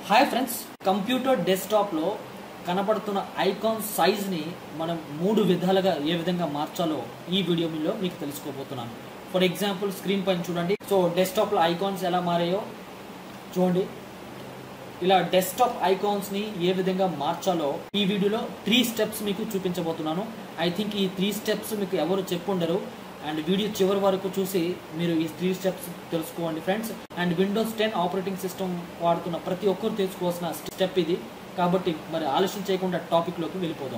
hi friends computer డెస్క్టాప్లో కనపడుతున్న icon సైజ్ని మనం మూడు విధాలుగా ఏ విధంగా మార్చాలో ఈ వీడియోలో మీకు తెలుసుకోబోతున్నాను ఫర్ ఎగ్జాంపుల్ స్క్రీన్ పైన చూడండి సో డెస్క్టాప్లో ఐకాన్స్ ఎలా మారాయో చూడండి ఇలా డెస్క్టాప్ ఐకాన్స్ని ఏ విధంగా మార్చాలో ఈ వీడియోలో త్రీ స్టెప్స్ మీకు చూపించబోతున్నాను ఐ థింక్ ఈ త్రీ స్టెప్స్ మీకు ఎవరు చెప్పుండరు అండ్ వీడియో చివరి వరకు చూసి మీరు ఈ త్రీ స్టెప్స్ తెలుసుకోండి friends and windows ten operating system వాడుతున్న ప్రతి ఒక్కరు తెలుసుకోవాల్సిన స్టెప్ ఇది కాబట్టి మరి ఆలస్యం చేయకుండా టాపిక్లోకి వెళ్ళిపోదాం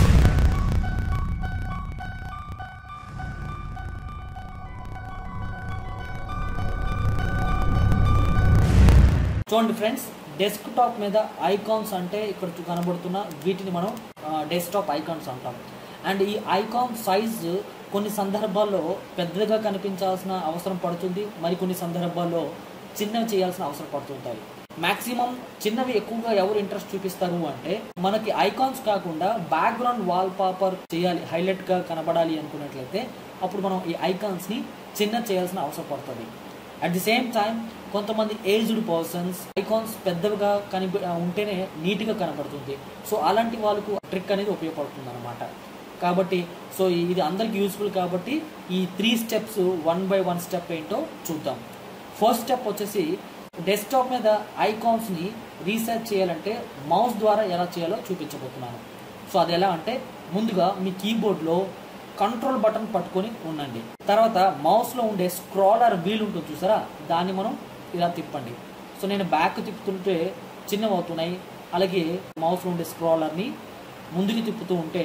చూడండి ఫ్రెండ్స్ డెస్క్టాప్ మీద ఐకాన్స్ అంటే ఇక్కడ చూ- కనబడుతున్న వీటిని మనం డెస్క్టాప్ ఐకాన్స్ అంటాం అండ్ ఈ ఐకాన్ సైజ్ కొన్ని సందర్భాల్లో పెద్దగా కనిపించాల్సిన అవసరం పడుతుంది మరికొన్ని సందర్భాల్లో చిన్నవి చేయాల్సిన అవసరం పడుతుంటాయి మాక్సిమం చిన్నవి ఎక్కువగా ఎవరు ఇంట్రెస్ట్ చూపిస్తారు అంటే మనకి ఐకాన్స్ కాకుండా బ్యాక్గ్రౌండ్ వాల్ పేపర్ చేయాలి హైలైట్ గా కనబడాలి అనుకున్నట్లయితే అప్పుడు మనం ఈ ఐకాన్స్ ని చిన్న చేయాల్సిన అవసరం పడుతుంది అట్ ది సేమ్ టైం కొంతమంది ఏజ్డ్ పర్సన్స్ ఐకాన్స్ పెద్దవిగా కనిపి ఉంటేనే నీట్గా కనబడుతుంది సో అలాంటి వాళ్ళకు ట్రిక్ అనేది ఉపయోగపడుతుంది అనమాట కాబట్టి సో ఇది అందరికి యూస్ఫుల్ కాబట్టి ఈ three steps one by one step ఏంటో చూద్దాం ఫస్ట్ స్టెప్ వచ్చేసి డెస్క్టాప్ మీద ఐకాన్స్ని రీసెర్చ్ చేయాలంటే మౌస్ ద్వారా ఎలా చేయాలో చూపించబోతున్నాను సో అది ఎలా అంటే ముందుగా మీ కీబోర్డ్లో కంట్రోల్ బటన్ పట్టుకొని ఉండండి తర్వాత మౌస్లో ఉండే స్క్రాలర్ వీల్ ఉంటుంది చూసారా దాన్ని మనం ఇలా తిప్పండి సో నేను బ్యాక్ తిప్పుతుంటే చిన్నవి అవుతున్నాయి అలాగే మౌస్లో ఉండే స్క్రాలర్ని ముందుకు తిప్పుతూ ఉంటే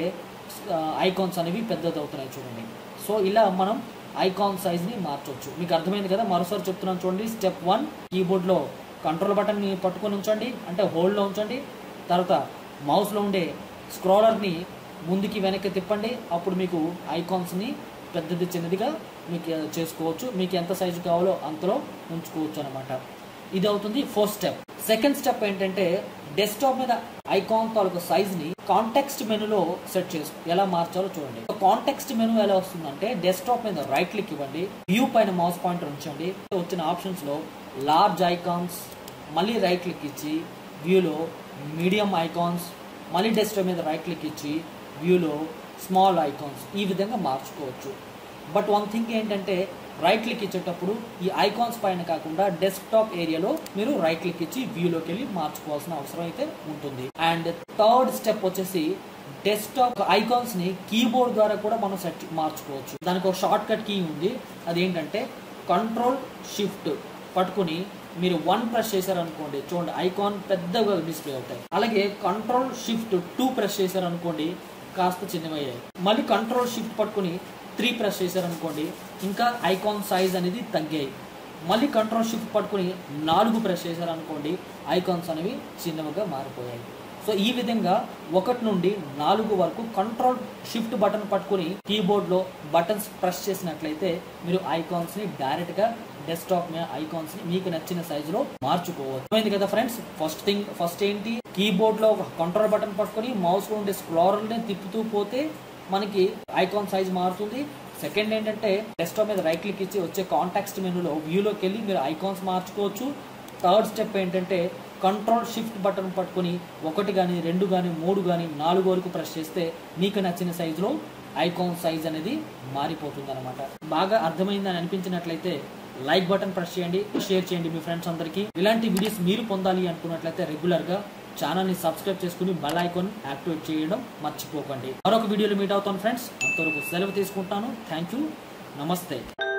ఐకాన్స్ అనేవి పెద్దది అవుతున్నాయి చూడండి సో ఇలా మనం ఐకాన్ సైజ్ని మార్చవచ్చు మీకు అర్థమైంది కదా మరోసారి చెప్తున్నాను చూడండి స్టెప్ వన్ కీబోర్డ్లో కంట్రోల్ బటన్ని పట్టుకొని ఉంచండి అంటే హోల్డ్లో ఉంచండి తర్వాత మౌస్లో ఉండే స్క్రోలర్ని ముందుకి వెనక్కి తిప్పండి అప్పుడు మీకు ఐకాన్స్ని పెద్దది చిన్నదిగా మీకు చేసుకోవచ్చు మీకు ఎంత సైజు కావాలో అంతలో ఉంచుకోవచ్చు అనమాట ఇది అవుతుంది ఫస్ట్ స్టెప్ సెకండ్ స్టెప్ ఏంటంటే డెస్క్టాప్ మీద ఐకాన్ తాలూకు సైజ్ ని కాంటెక్స్ట్ మెనూలో సెట్ చేసుకో ఎలా మార్చాలో చూడండి కాంటెక్స్ట్ మెనూ ఎలా వస్తుందంటే డెస్క్టాప్ మీద రైట్ క్లిక్ ఇవ్వండి వ్యూ పైన మౌస్ పాయింటర్ ఉంచండి వచ్చిన ఆప్షన్స్ లో లార్జ్ ఐకాన్స్ మళ్ళీ రైట్ క్లిక్ ఇచ్చి వ్యూలో మీడియం ఐకాన్స్ మళ్ళీ డెస్క్టాప్ మీద రైట్ క్లిక్ ఇచ్చి వ్యూలో స్మాల్ ఐకాన్స్ ఈ విధంగా మార్చుకోవచ్చు బట్ వన్ థింగ్ ఏంటంటే రైట్ క్లిక్ ఇచ్చేటప్పుడు ఈ ఐకాన్స్ పైన కాకుండా డెస్క్టాప్ ఏరియాలో మీరు రైట్ క్లిక్ ఇచ్చి వ్యూలోకి వెళ్ళి మార్చుకోవాల్సిన అవసరం అయితే ఉంటుంది అండ్ థర్డ్ స్టెప్ వచ్చేసి డెస్క్టాప్ ఐకాన్స్ ని కీబోర్డ్ ద్వారా కూడా మనం సెట్ మార్చుకోవచ్చు దానికి ఒక షార్ట్ కట్ కీ ఉంది అదేంటంటే కంట్రోల్ షిఫ్ట్ పట్టుకుని మీరు వన్ ప్రెస్ చేశారనుకోండి చూడండి ఐకాన్ పెద్దగా డిస్ప్లే అవుతాయి అలాగే కంట్రోల్ షిఫ్ట్ టూ ప్రెస్ చేశారనుకోండి కాస్త చిన్నవయ్యాయి మళ్ళీ కంట్రోల్ షిఫ్ట్ పట్టుకుని త్రీ ప్రెస్ చేశారనుకోండి ఇంకా ఐకాన్ సైజ్ అనేది తగ్గాయి మళ్ళీ కంట్రోల్ షిఫ్ట్ పట్టుకుని నాలుగు ప్రెస్ చేశారనుకోండి ఐకాన్స్ అనేవి చిన్నవిగా మారిపోయాయి సో ఈ విధంగా ఒకటి నుండి నాలుగు వరకు కంట్రోల్ షిఫ్ట్ బటన్ పట్టుకుని కీబోర్డ్లో బటన్స్ ప్రెస్ చేసినట్లయితే మీరు ఐకాన్స్ని డైరెక్ట్గా డెస్క్టాప్ మీద ఐకాన్స్ ని మీకు నచ్చిన సైజులో మార్చుకోవచ్చు అర్థమైంది కదా ఫ్రెండ్స్ ఫస్ట్ థింగ్ ఫస్ట్ ఏంటి కీబోర్డ్ లో ఒక కంట్రోల్ బటన్ పట్టుకొని మౌస్ లో ఉండే స్క్రోలర్ ని తిప్పుతూ పోతే మనకి ఐకాన్ సైజ్ మారుతుంది సెకండ్ ఏంటంటే డెస్క్టాప్ మీద రైట్ క్లిక్ ఇచ్చి వచ్చే కాంటాక్స్ట్ మెనూలో వ్యూలోకి వెళ్ళి మీరు ఐకాన్స్ మార్చుకోవచ్చు థర్డ్ స్టెప్ ఏంటంటే కంట్రోల్ షిఫ్ట్ బటన్ పట్టుకొని ఒకటి కానీ రెండు కానీ మూడు కానీ నాలుగు వరకు ప్రెస్ చేస్తే మీకు నచ్చిన సైజులో ఐకాన్ సైజ్ అనేది మారిపోతుంది అనమాట బాగా అర్థమైందని అనిపించినట్లయితే లైక్ బటన్ ప్రెస్ చేయండి షేర్ చేయండి మీ ఫ్రెండ్స్ అందరికీ ఇలాంటి వీడియోస్ మీరు పొందాలి అనుకున్నట్లయితే రెగ్యులర్ గా ఛానల్ ని సబ్స్క్రైబ్ చేసుకుని బెల్ ఐకాన్ యాక్టివేట్ చేయడం మర్చిపోకండి మరొక వీడియోలో మీట్ అవుతాను ఫ్రెండ్స్ అంతవరకు సెలవు తీసుకుంటాను థ్యాంక్ యూ నమస్తే